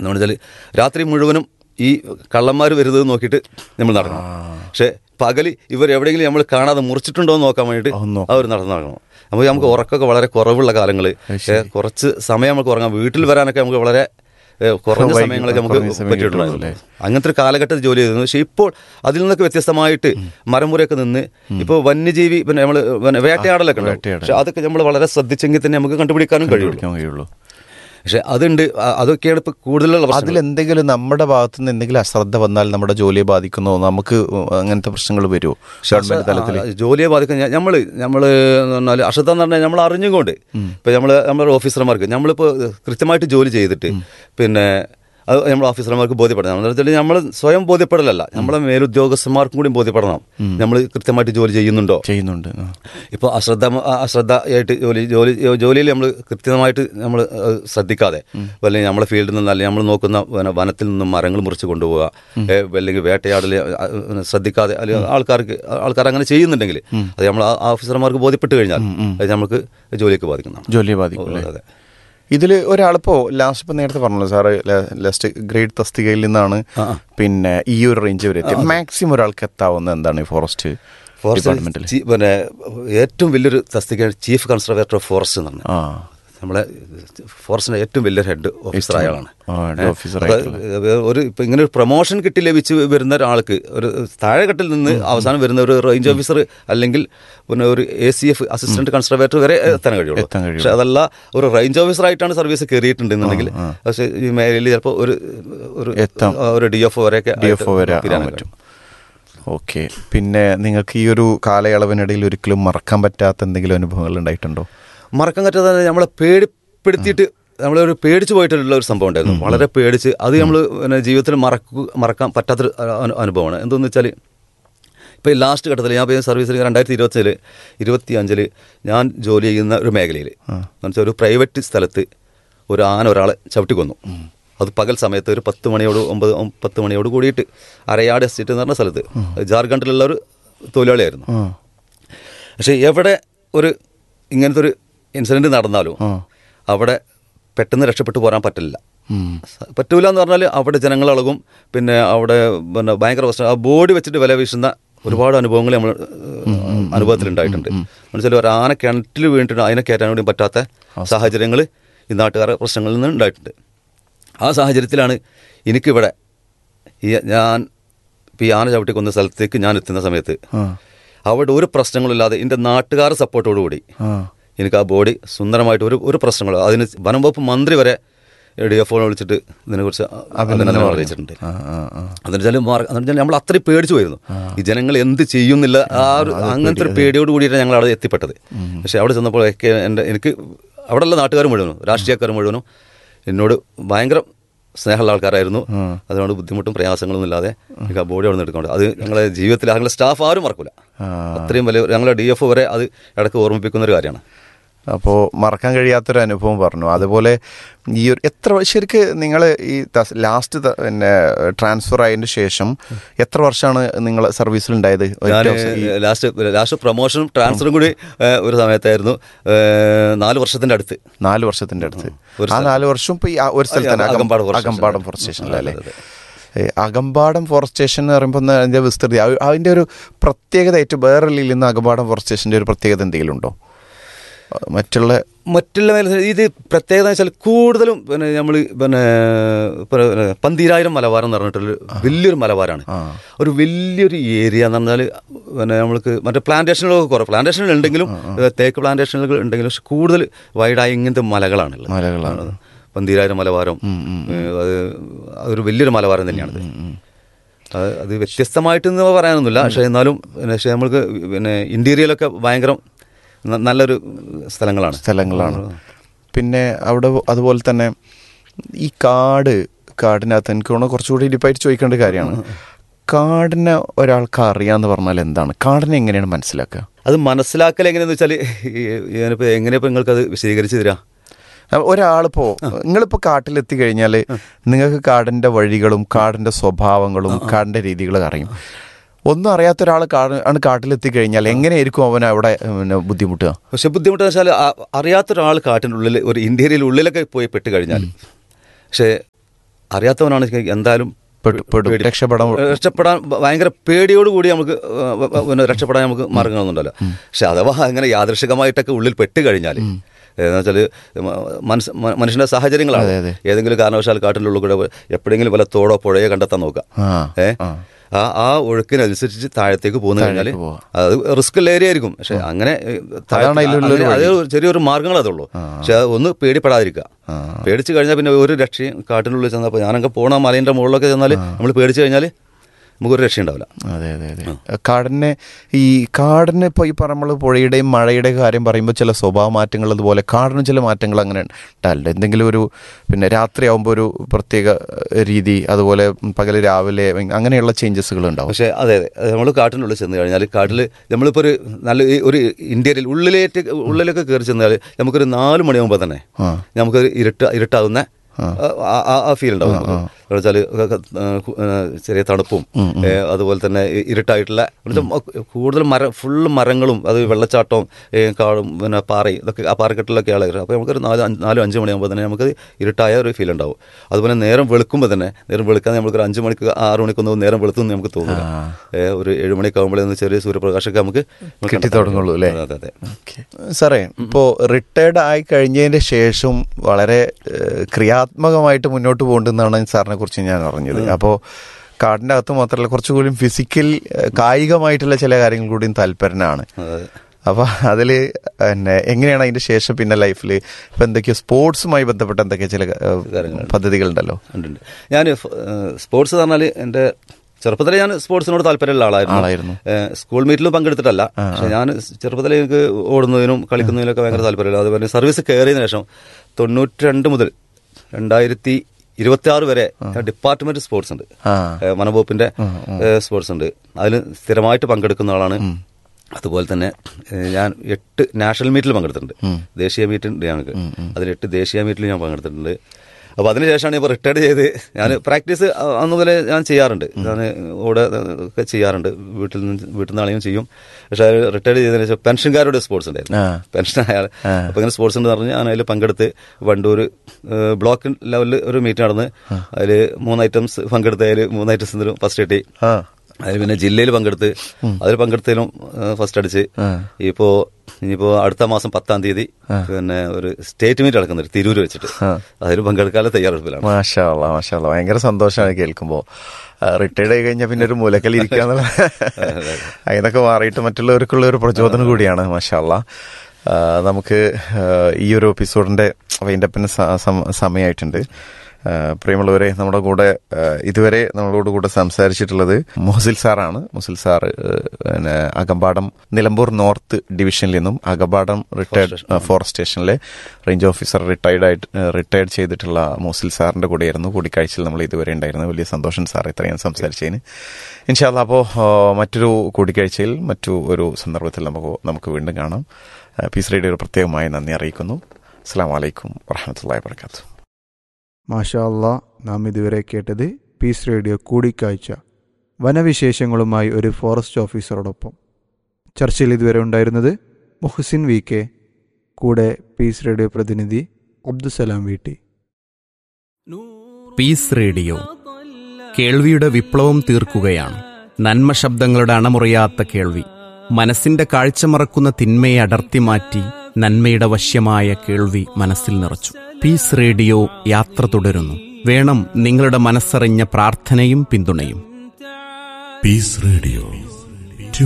എന്ന് വെച്ചാൽ രാത്രി മുഴുവനും ഈ കള്ളന്മാർ വരുന്നത് നോക്കിയിട്ട് നമ്മൾ നടക്കണം പക്ഷേ പകല് ഇവർ എവിടെയെങ്കിലും നമ്മൾ കാണാതെ മുറിച്ചിട്ടുണ്ടോ എന്ന് നോക്കാൻ വേണ്ടിയിട്ട് ഒന്ന് നോക്കണം. അവർ നടന്നു നടക്കണം അപ്പോൾ നമുക്ക് ഉറക്കമൊക്കെ വളരെ കുറവുള്ള കാലങ്ങൾ കുറച്ച് സമയം നമുക്ക് ഉറങ്ങാം വീട്ടിൽ വരാനൊക്കെ നമുക്ക് വളരെ ഏ, കുറഞ്ഞ വൈകി- സമയങ്ങളൊക്കെ നമുക്ക് കുറഞ്ഞ സമയം പറ്റിയിട്ടുണ്ടായിരുന്നു കിട്ടുള്ളൂ അങ്ങനത്തെ ഒരു കാലഘട്ടത്തിൽ ജോലി ചെയ്തിരുന്നു പക്ഷേ ഇപ്പോൾ അതിൽ നിന്നൊക്കെ വ്യത്യസ്തമായിട്ട് മരമുറയൊക്കെ നിന്ന് ഇപ്പോൾ വന്യജീവി പിന്നെ നമ്മൾ വേട്ടയാടലൊക്കെ ഉണ്ട് വേട്ടയാടൽ. പക്ഷെ അതൊക്കെ നമ്മൾ വളരെ ശ്രദ്ധിച്ചെങ്കിൽ തന്നെ നമുക്ക് കണ്ടുപിടിക്കാനും കഴിയുള്ളൂ പഠിക്കാൻ കഴിയുള്ളൂ പക്ഷെ അതുണ്ട് അ- അതൊക്കെയാണ് ഇപ്പോൾ കൂടുതലുള്ള പ്രശ്നങ്ങൾ അതിലെന്തെങ്കിലും നമ്മുടെ ഭാഗത്തു നിന്ന് എന്തെങ്കിലും അശ്രദ്ധ വന്നാൽ നമ്മുടെ ജോലിയെ ബാധിക്കുന്നോ നമുക്ക് അങ്ങനത്തെ പ്രശ്നങ്ങൾ വരുമോ ഗവൺമെന്റ് തലത്തിൽ ആ, ജോലിയെ ബാധിക്കുന്ന നമ്മൾ നമ്മൾ എന്ന് പറഞ്ഞാൽ അശ്രദ്ധ എന്ന് പറഞ്ഞാൽ നമ്മൾ അറിഞ്ഞുകൊണ്ട് ഇപ്പം നമ്മൾ നമ്മുടെ ഓഫീസർമാർക്ക് നമ്മളിപ്പോൾ കൃത്യമായിട്ട് ജോലി ചെയ്തിട്ട് പിന്നെ അത് നമ്മൾ ഓഫീസർമാർക്ക് ബോധ്യപ്പെടണം എന്ന് വെച്ചാൽ നമ്മൾ സ്വയം ബോധ്യപ്പെടലല്ല നമ്മളെ മേലുദ്യോഗസ്ഥന്മാർക്കും കൂടി ബോധ്യപ്പെടണം നമ്മൾ കൃത്യമായിട്ട് ജോലി ചെയ്യുന്നുണ്ടോ ചെയ്യുന്നുണ്ട് ആ. ഇപ്പോൾ അശ്രദ്ധ അശ്രദ്ധയായിട്ട് ജോലി ജോലി ജോലിയിൽ നമ്മൾ കൃത്യമായിട്ട് നമ്മൾ ശ്രദ്ധിക്കാതെ അല്ലെങ്കിൽ നമ്മളെ ഫീൽഡിൽ നിന്ന് അല്ലെങ്കിൽ നമ്മൾ നോക്കുന്ന പിന്നെ വനത്തിൽ നിന്നും മരങ്ങൾ മുറിച്ച് കൊണ്ടുപോവുക ഏ, അല്ലെങ്കിൽ വേട്ടയാടൽ ആ, പിന്നെ ശ്രദ്ധിക്കാതെ അല്ലെങ്കിൽ ആൾക്കാർക്ക് ആൾക്കാർ അങ്ങനെ ചെയ്യുന്നുണ്ടെങ്കിൽ അത് നമ്മൾ ആ ഓഫീസർമാർക്ക് ബോധ്യപ്പെട്ട് കഴിഞ്ഞാൽ അത് നമുക്ക് ജോലിക്ക് ബാധിക്കുന്നതാണ് ജോലിയെ ബാധിക്കും അല്ലേ അതെ ഇതിൽ ഒരാളിപ്പോ ലാസ്റ്റ് ഇപ്പൊ നേരത്തെ പറഞ്ഞല്ലോ സാറ് ലാസ്റ്റ് ഗ്രേഡ് തസ്തികയിൽ നിന്നാണ് പിന്നെ ഈ ഒരു റേഞ്ച് വരെ എത്തി മാക്സിമം ഒരാൾക്ക് എത്താവുന്ന എന്താണ് ഈ ഫോറസ്റ്റ് ഡിപ്പാർട്ട്മെന്റിൽ ഫോറസ്റ്റ് പിന്നെ ഏറ്റവും വലിയൊരു തസ്തികയാണ് ചീഫ് കൺസർവേറ്റർ ഓഫ് ഫോറസ്റ്റ് എന്ന് പറഞ്ഞത് ആ നമ്മളെ ഫോറസ്റ്റിന്റെ ഏറ്റവും വലിയൊരു ഹെഡ് ഓഫീസർ അയാളാണ് ആ, head officer അപ്പൊ ഒരു ഇപ്പൊ ഇങ്ങനെ ഒരു പ്രൊമോഷൻ കിട്ടി ലഭിച്ച് വരുന്ന ഒരാൾക്ക് ഒരു താഴെഘട്ടിൽ നിന്ന് അവസാനം വരുന്ന ഒരു റേഞ്ച് ഓഫീസർ അല്ലെങ്കിൽ പിന്നെ ഒരു A C F assistant conservator വരെ എത്താൻ കഴിയുള്ളൂ എത്താൻ കഴിയുള്ളൂ. പക്ഷെ അതല്ല ഒരു റേഞ്ച് ഓഫീസർ ആയിട്ടാണ് സർവീസ് കയറിയിട്ടുണ്ടെന്നുണ്ടെങ്കിൽ പക്ഷേ ഈ മേഖലയിൽ ചിലപ്പോൾ ഒരു ഒരു എത്താം. ഒരു ഡി എഫ് വരെയൊക്കെ ഡി എഫ് ഒ വരെ ആകാൻ തീരാനൊക്കെ പറ്റും ഓക്കെ പിന്നെ നിങ്ങൾക്ക് ഈ ഒരു കാലയളവിനിടയിൽ ഒരിക്കലും മറക്കാൻ പറ്റാത്ത എന്തെങ്കിലും അനുഭവങ്ങൾ ഉണ്ടായിട്ടുണ്ടോ മറക്കാൻ പറ്റാതെ നമ്മളെ പേടിപ്പെടുത്തിയിട്ട് നമ്മളൊരു പേടിച്ചു പോയിട്ടുള്ള ഒരു സംഭവം ഉണ്ടായിരുന്നു വളരെ പേടിച്ച് അത് നമ്മൾ പിന്നെ ജീവിതത്തിൽ മറക്കു മറക്കാൻ പറ്റാത്തൊരു അനു- അനുഭവമാണ് എന്തെന്ന് വെച്ചാൽ ഇപ്പോൾ ഈ ലാസ്റ്റ് ഘട്ടത്തിൽ ഞാൻ ഇപ്പോൾ സർവീസിൽ രണ്ടായിരത്തി ഇരുപത്തില് ഇരുപത്തി അഞ്ചില് ഞാൻ ജോലി ചെയ്യുന്ന ഒരു മേഖലയിൽ എന്ന് വെച്ചാൽ ഒരു പ്രൈവറ്റ് സ്ഥലത്ത് ഒരു ആന ഒരാളെ ചവിട്ടി കൊന്നു അത് പകൽ സമയത്ത് ഒരു പത്ത് മണിയോട് ഒമ്പത് ഒം- പത്ത് മണിയോട് കൂടിയിട്ട് അരയാട് എസ്റ്റേറ്റ് എന്ന് പറഞ്ഞ സ്ഥലത്ത് ജാർഖണ്ഡിലുള്ള ഒരു തൊഴിലാളിയായിരുന്നു ആ പക്ഷേ എവിടെ ഒരു ഇങ്ങനത്തെ ഒരു ഇൻസിഡന്റ് നടന്നാലും അവിടെ പെട്ടെന്ന് രക്ഷപ്പെട്ടു പോരാൻ പറ്റില്ല ഉം. പറ്റൂല എന്ന് പറഞ്ഞാൽ അവിടെ ജനങ്ങൾ അളകും പിന്നെ അവിടെ പിന്നെ ഭയങ്കര പ്രശ്നം ആ ബോഡി വെച്ചിട്ട് വില വീശുന്ന ഒരുപാട് അനുഭവങ്ങൾ നമ്മൾ അനുഭവത്തിൽ ഉണ്ടായിട്ടുണ്ട് മനസ്സിലായി ഒരു ആന കിണറ്റിൽ വീണിട്ട് അതിനെ കയറ്റാൻ കൂടി പറ്റാത്ത സാഹചര്യങ്ങൾ ഈ നാട്ടുകാരുടെ പ്രശ്നങ്ങളിൽ നിന്ന് ഉണ്ടായിട്ടുണ്ട് ആ സാഹചര്യത്തിലാണ് എനിക്കിവിടെ ഈ ഞാൻ ഇപ്പോൾ ഈ ആന ചവിട്ടി കൊന്ന സ്ഥലത്തേക്ക് ഞാൻ എത്തുന്ന സമയത്ത് ആ. അവിടെ ഒരു പ്രശ്നങ്ങളില്ലാതെ എൻ്റെ നാട്ടുകാർ സപ്പോർട്ടോടുകൂടി ആ എനിക്ക് ആ ബോഡി സുന്ദരമായിട്ട് ഒരു ഒരു പ്രശ്നങ്ങളോ അതിന് വനം വകുപ്പ് മന്ത്രി വരെ ഡി എഫ് വിളിച്ചിട്ട് ഇതിനെക്കുറിച്ച് അഭിനന്ദനം അറിയിച്ചിട്ടുണ്ട് ആ ആ ആ എന്നുവെച്ചാൽ എന്നുവെച്ചാൽ നമ്മൾ അത്രയും പേടിച്ചു പോയിരുന്നു ഈ ജനങ്ങൾ എന്ത് ചെയ്യുന്നില്ല ആ ഒരു അങ്ങനത്തെ ഒരു പേടിയോട് കൂടിയിട്ടാണ് ഞങ്ങൾ അവിടെ എത്തിപ്പെട്ടത് പക്ഷെ അവിടെ ചെന്നപ്പോൾ ഒക്കെ എൻ്റെ എനിക്ക് അവിടെയുള്ള നാട്ടുകാർ മുഴുവനും രാഷ്ട്രീയക്കാർ മുഴുവനും എന്നോട് ഭയങ്കര സ്നേഹമുള്ള ആൾക്കാരായിരുന്നു അതുകൊണ്ട് ബുദ്ധിമുട്ടും പ്രയാസങ്ങളൊന്നും ഇല്ലാതെ എനിക്ക് ആ ബോഡി അവിടെ നിന്ന് എടുക്കുന്നുണ്ട് അത് ഞങ്ങളെ ജീവിതത്തിൽ ഞങ്ങളുടെ സ്റ്റാഫ് ആരും മറക്കൂല അത്രയും വലിയ ഞങ്ങളെ ഡി എഫ് വരെ അത് ഇടയ്ക്ക് ഓർമ്മിപ്പിക്കുന്ന ഒരു കാര്യമാണ് അപ്പോൾ മറക്കാൻ കഴിയാത്തൊരു അനുഭവം പറഞ്ഞു അതുപോലെ ഈ ഒരു എത്ര ശരിക്ക് നിങ്ങൾ ഈ ലാസ്റ്റ് പിന്നെ ട്രാൻസ്ഫർ ആയതിന് ശേഷം എത്ര വർഷമാണ് നിങ്ങൾ സർവീസിലുണ്ടായത് ഞാൻ ലാസ്റ്റ് ലാസ്റ്റ് പ്രൊമോഷനും ട്രാൻസ്ഫറും കൂടി ഏഹ്, ഒരു സമയത്തായിരുന്നു ഏഹ്, നാല് വർഷത്തിന്റെ അടുത്ത് നാല് വർഷത്തിന്റെ അടുത്ത് ആ നാല് വർഷം ഇപ്പൊ ഈ ആ ഒരു സ്ഥലത്താണ് അകം- അകമ്പാടം ഫോറസ്റ്റ് അകമ്പാടം ഫോറസ്റ്റ് സ്റ്റേഷനിലല്ലേ ഏ, അകമ്പാടം ഫോറസ്റ്റ് സ്റ്റേഷൻ എന്ന് പറയുമ്പോൾ ഒന്ന് അതിന്റെ വിസ്തൃതി ആ- അതിന്റെ ഒരു പ്രത്യേകത ഏറ്റവും വേറെ നിന്ന് അകമ്പാടം ഫോറസ്റ്റ് സ്റ്റേഷന്റെ ഒരു പ്രത്യേകത എന്തെങ്കിലും ഉണ്ടോ ആ, മറ്റുള്ള മറ്റുള്ള മേഖല ഇത് പ്രത്യേകത വെച്ചാൽ കൂടുതലും പിന്നെ നമ്മൾ പിന്നെ പിന്നെ പന്തീരായിരം മലബാരം എന്ന് പറഞ്ഞിട്ടുള്ള വലിയൊരു മലബാരമാണ് ഒരു വലിയൊരു ഏരിയ എന്ന് പറഞ്ഞാൽ പിന്നെ നമ്മൾക്ക് മറ്റേ പ്ലാന്റേഷനുകളൊക്കെ കുറേ പ്ലാന്റേഷനുകൾ ഉണ്ടെങ്കിലും തേക്ക് പ്ലാന്റേഷനുകൾ ഉണ്ടെങ്കിലും പക്ഷെ കൂടുതൽ വൈഡായ ഇങ്ങനത്തെ മലകളാണുള്ളത് മലകളാണ്. പന്തീരായിരം മലബാരം ഏഹ് അത് അതൊരു വലിയൊരു മലബാരം തന്നെയാണത് അത് അത് വ്യത്യസ്തമായിട്ടെന്ന് പറയാനൊന്നുമില്ല പക്ഷേ എന്നാലും പിന്നെ പക്ഷേ നമ്മൾക്ക് പിന്നെ ഇന്റീരിയലൊക്കെ ഭയങ്കര ന- നല്ലൊരു സ്ഥലങ്ങളാണ് സ്ഥലങ്ങളാണ് പിന്നെ അവിടെ അതുപോലെ തന്നെ ഈ കാട് കാടിനകത്ത് എനിക്ക് തോന്നുന്നു കുറച്ചുകൂടി ഡീപ്പായിട്ട് ചോദിക്കേണ്ട കാര്യമാണ് കാടിനെ ഒരാൾക്ക് അറിയാന്ന് പറഞ്ഞാൽ എന്താണ് കാടിനെ എങ്ങനെയാണ് മനസ്സിലാക്കുക അത് മനസ്സിലാക്കൽ എങ്ങനെയാന്ന് വെച്ചാൽ ഞാനിപ്പോൾ എങ്ങനെയപ്പോൾ നിങ്ങൾക്കത് വിശദീകരിച്ച് തരാം ഒരാളിപ്പോ നിങ്ങളിപ്പോ കാട്ടിലെത്തി കഴിഞ്ഞാൽ നിങ്ങൾക്ക് കാടിന്റെ വഴികളും കാടിന്റെ സ്വഭാവങ്ങളും കാടിന്റെ രീതികളും അറിയും ഒന്നും അറിയാത്ത ഒരാൾ കാട് ആണ് കാട്ടിലെത്തി കഴിഞ്ഞാൽ എങ്ങനെയായിരിക്കും അവൻ അവിടെ പിന്നെ ബുദ്ധിമുട്ടുക പക്ഷെ ബുദ്ധിമുട്ടെന്ന് വെച്ചാൽ അറിയാത്ത ഒരാൾ കാട്ടിൻ്റെ ഉള്ളിൽ ഒരു ഇന്ത്യയിൽ ഉള്ളിലൊക്കെ പോയി പെട്ട് കഴിഞ്ഞാൽ പക്ഷേ അറിയാത്തവനാണ് എന്തായാലും പെട്ടു- പെടും. പേടി. രക്ഷപ്പെടാൻ രക്ഷപ്പെടാൻ ഭ- ഭയങ്കര പേടിയോടുകൂടി നമുക്ക് ഏഹ്, വ- വ- പിന്നെ രക്ഷപ്പെടാൻ നമുക്ക് മാർഗങ്ങളൊന്നുണ്ടല്ലോ പക്ഷെ അഥവാ അങ്ങനെ യാദൃശികമായിട്ടൊക്കെ ഉള്ളിൽ പെട്ട് കഴിഞ്ഞാൽ എന്ന് വെച്ചാൽ മനസ്സ് മ- മനുഷ്യന്റെ സാഹചര്യങ്ങളാണ് അതെ, അതെ. ഏതെങ്കിലും കാരണവശാൽ കാട്ടിൻ്റെ ഉള്ളിൽ കൂടെ എപ്പോഴെങ്കിലും വല്ല തോടോ പുഴയോ കണ്ടെത്താൻ നോക്കാം ആ ഏ ആ. ആ ആ ഒഴുക്കിനനുസരിച്ച് താഴത്തേക്ക് പോകുന്ന കഴിഞ്ഞാൽ പോവാം. അത് റിസ്ക് ഉള്ള ഏരിയ ആയിരിക്കും പക്ഷെ അങ്ങനെ ഏ, താഴത്ത് അതാണ് അതിലുള്ളൊരു അങ്ങനെ അത് ചെറിയൊരു മാർഗ്ഗങ്ങൾ അതുള്ളൂ പക്ഷെ അത് ഒന്ന് പേടിപ്പെടാതിരിക്കുക പേടിച്ച് കഴിഞ്ഞാൽ പിന്നെ ഒരു രക്ഷയും കാട്ടിനുള്ളിൽ ചെന്നപ്പോൾ ഞാനൊക്കെ പോണ മലേൻ്റെ മുകളിലൊക്കെ ചെന്നാൽ നമ്മൾ പേടിച്ച് കഴിഞ്ഞാൽ നമുക്കൊരു രക്ഷയുണ്ടാവില്ല അതെ അതെ അതെ കാടിനെ ഈ കാടിനെ ഇപ്പോൾ ഈ പറയുമ്പോൾ പുഴയുടെയും മഴയുടെയും കാര്യം പറയുമ്പോൾ ചില സ്വഭാവ മാറ്റങ്ങൾ അതുപോലെ കാടിന് ചില മാറ്റങ്ങൾ അങ്ങനെ ഉണ്ടാവില്ല എന്തെങ്കിലും ഒരു പിന്നെ രാത്രിയാവുമ്പോൾ ഒരു പ്രത്യേക ഏഹ്, രീതി അതുപോലെ പകൽ രാവിലെ അങ്ങനെയുള്ള ചേഞ്ചസുകൾ ഉണ്ടാവും പക്ഷേ അതെ അതെ നമ്മൾ കാട്ടിനുള്ളിൽ ചെന്ന് കഴിഞ്ഞാൽ കാട്ടിൽ നമ്മളിപ്പോൾ ഒരു നല്ല ഈ ഒരു ഇന്ത്യയിൽ ഉള്ളിലേക്ക് ഉള്ളിലൊക്കെ കയറി ചെന്നാൽ നമുക്കൊരു നാല് മണിയാകുമ്പോൾ തന്നെ ആ. നമുക്കൊരു ഇരുട്ട് ഇരുട്ടാവുന്ന ആ- ആ- ആ ഫീൽ ഉണ്ടാവും നമുക്ക്. എന്ന് വെച്ചാൽ ചെറിയ തണുപ്പും ഏ, അതുപോലെ തന്നെ ഈ ഇരുട്ടായിട്ടുള്ള എന്ന് വെച്ചാൽ മ- കൂടുതൽ മര ഫുള്ള് മരങ്ങളും അത് വെള്ളച്ചാട്ടവും ഏ, കാടും പിന്നെ പാറയും ഇതൊക്കെ ആ പാറക്കെട്ടിലൊക്കെ ആളുകൾ അപ്പോൾ നമുക്കൊരു നാല് അഞ്ച് നാലും അഞ്ച് മണിയാകുമ്പോൾ തന്നെ നമുക്ക് ഇരുട്ടായ ഒരു ഫീൽ ഉണ്ടാവും അതുപോലെ നേരം വെളുക്കുമ്പോൾ തന്നെ നേരം വെളുക്കാൻ നമുക്കൊരു അഞ്ച് മണിക്ക് ആറ് മണിക്കൊന്നും നേരം വെളുത്തെന്ന് നമുക്ക് തോന്നില്ല ഏ, ഒരു ഏഴ് മണിയൊക്കെ ആകുമ്പോഴേ ചെറിയ സൂര്യപ്രകാശമൊക്കെ നമുക്ക് നമുക്ക് കിട്ടി തുടങ്ങുള്ളൂ അല്ലേ അതെ അതെ സാറേ ഇപ്പോൾ റിട്ടയർഡ് ആയി കഴിഞ്ഞതിന് ശേഷം വളരെ ഏഹ്, ക്രിയാത്മകമായിട്ട് മുന്നോട്ട് പോകണ്ടെന്നാണ് സാറിനെ കുറിച്ച് ഞാൻ അറിഞ്ഞത് അപ്പോൾ കാടിൻ്റെ അകത്ത് മാത്രമല്ല കുറച്ചുകൂടി ഫിസിക്കൽ ഏഹ്, കായികമായിട്ടുള്ള ചില കാര്യങ്ങൾ കൂടിയും താല്പര്യനാണ് അതെ അപ്പൊ അതില് പിന്നെ എങ്ങനെയാണ് അതിന്റെ ശേഷം പിന്നെ ലൈഫിൽ ഇപ്പൊ എന്തൊക്കെയോ സ്പോർട്സുമായി ബന്ധപ്പെട്ട എന്തൊക്കെയോ ചില ഏഹ്, പദ്ധതികളുണ്ടല്ലോ ഉണ്ട് ഉണ്ട്. ഞാൻ സ്പോർട്സ് എന്ന് പറഞ്ഞാൽ എൻ്റെ ചെറുപ്പത്തിലെ ഞാൻ സ്പോർട്സിനോട് താല്പര്യമുള്ള ആളായിരുന്നു ആളായിരുന്നു. ഏഹ്, സ്കൂൾ മീറ്റിലും പങ്കെടുത്തിട്ടല്ല പക്ഷെ ഞാൻ ചെറുപ്പത്തിലെ എനിക്ക് ഓടുന്നതിനും കളിക്കുന്നതിനൊക്കെ ഭയങ്കര താല്പര്യമില്ല അതുപോലെ സർവീസ് കയറിയതിനു ശേഷം തൊണ്ണൂറ്റി രണ്ട് മുതൽ രണ്ടായിരത്തി ഇരുപത്തി ആറ് വരെ ഡിപ്പാർട്ട്മെന്റ് സ്പോർട്സ് ഉണ്ട് ആ ഏഹ്, വനംവകുപ്പിന്റെ സ്പോർട്സ് ഉണ്ട് അതിൽ സ്ഥിരമായിട്ട് പങ്കെടുക്കുന്ന ആളാണ് അതുപോലെ തന്നെ ഏഹ്, ഞാൻ എട്ട് നാഷണൽ മീറ്റിൽ പങ്കെടുത്തിട്ടുണ്ട് ദേശീയ മീറ്റ് ഉണ്ട് ഞങ്ങൾക്ക് അതിൽ എട്ട് ദേശീയ മീറ്റിൽ ഞാൻ പങ്കെടുത്തിട്ടുണ്ട് അപ്പോൾ അതിനുശേഷമാണ് ഇപ്പോൾ റിട്ടയർഡ് ചെയ്ത് ഞാൻ പ്രാക്ടീസ് അന്ന് മുതലേ ഞാൻ ചെയ്യാറുണ്ട് ഞാൻ ഓടെ ഒക്കെ ചെയ്യാറുണ്ട് വീട്ടിൽ നിന്ന് വീട്ടിൽ നിന്നാണെങ്കിലും ചെയ്യും പക്ഷേ റിട്ടയർഡ് ചെയ്തതിനു ശേഷം പെൻഷൻകാരുടെ സ്പോർട്സ് ഉണ്ടായിരുന്നു ആ. പെൻഷൻ അയാൾ അപ്പോൾ ഇങ്ങനെ സ്പോർട്സ് ഉണ്ട് പറഞ്ഞ് ഞാൻ അതിൽ പങ്കെടുത്ത് വണ്ടൂർ ഏഹ്, ബ്ലോക്ക് ലെവലിൽ ഒരു മീറ്റ് നടന്ന് അതിൽ മൂന്ന് ഐറ്റംസ് പങ്കെടുത്ത് അതിൽ മൂന്ന് ഐറ്റംസ് ഫസ്റ്റ് കിട്ടി ആ അതിൽ പിന്നെ ജില്ലയിൽ പങ്കെടുത്ത് അതിൽ പങ്കെടുത്തതിലും ഫസ്റ്റ് അടിച്ച് ഇപ്പോ ഇനിയിപ്പോ അടുത്ത മാസം പത്താം തീയതി പിന്നെ ഒരു സ്റ്റേറ്റ് മീറ്റ് നടക്കുന്നുണ്ട് തിരൂര് വെച്ചിട്ട് അതിൽ പങ്കെടുക്കാനുള്ള തയ്യാറെടുപ്പിലാണ് മാഷാള്ള മാഷാള്ള ഭയങ്കര സന്തോഷമാണ് കേൾക്കുമ്പോൾ റിട്ടയർഡ് ആയി കഴിഞ്ഞാൽ പിന്നെ ഒരു മൂലക്കൽ ഇരിക്കാന്നുള്ള അതിനൊക്കെ മാറിയിട്ട് മറ്റുള്ളവർക്കുള്ള ഒരു പ്രചോദനം കൂടിയാണ് മാഷാള്ള നമുക്ക് ആ, ഈ ഒരു എപ്പിസോഡിന്റെ വൈൻഡപ്പിന് സമയമായിട്ടുണ്ട് ആ, പ്രിയമുള്ളവരെ നമ്മുടെ കൂടെ ആ, ഇതുവരെ നമ്മളോട് കൂടെ സംസാരിച്ചിട്ടുള്ളത് മുഹസിൽ സാറാണ് മുഹസിൽ സാർ പിന്നെ അകമ്പാടം നിലമ്പൂർ നോർത്ത് ഡിവിഷനിൽ നിന്നും അകമ്പാടം റിട്ടയർഡ് ഫോറസ്റ്റ് സ്റ്റേഷനിലെ റേഞ്ച് ഓഫീസർ റിട്ടയർഡ് ആയിട്ട് റിട്ടയർഡ് ചെയ്തിട്ടുള്ള മുഹസിൽ സാറിന്റെ കൂടെയായിരുന്നു കൂടിക്കാഴ്ചയിൽ നമ്മൾ ഇതുവരെ ഉണ്ടായിരുന്നത് വലിയ സന്തോഷം സാർ ഇത്രയും സംസാരിച്ചതിന് ഇൻഷാല്ല അപ്പോൾ മറ്റൊരു കൂടിക്കാഴ്ചയിൽ മറ്റു ഒരു സന്ദർഭത്തിൽ നമുക്ക് നമുക്ക് വീണ്ടും കാണാം ആ, പീസ് റേഡിയോ പ്രത്യേകമായി നന്ദി അറിയിക്കുന്നു അസ്സാം വലൈക്കും വാഹമത്തല്ലാ വാത്തു മാഷാ അല്ലാ നാം ഇതുവരെ കേട്ടത് പീസ് റേഡിയോ കൂടിക്കാഴ്ച വനവിശേഷങ്ങളുമായി ഒരു ഫോറസ്റ്റ് ഓഫീസറോടൊപ്പം ചർച്ചയിൽ ഇതുവരെ ഉണ്ടായിരുന്നത് മുഹസിൻ വി കെ കൂടെ പീസ് റേഡിയോ പ്രതിനിധി അബ്ദുസലാം വീട്ടി പീസ് റേഡിയോ കേൾവിയുടെ വിപ്ലവം തീർക്കുകയാണ് നന്മ ശബ്ദങ്ങളുടെ അണമുറിയാത്ത കേൾവി മനസ്സിന്റെ കാഴ്ച മറക്കുന്ന തിന്മയെ അടർത്തി മാറ്റി നന്മയുടെ വശ്യമായ കേൾവി മനസ്സിൽ നിറച്ചു പീസ് റേഡിയോ യാത്ര തുടരുന്നു വേണം നിങ്ങളുടെ മനസ്സറിഞ്ഞ പ്രാർത്ഥനയും പിന്തുണയും Peace Radio.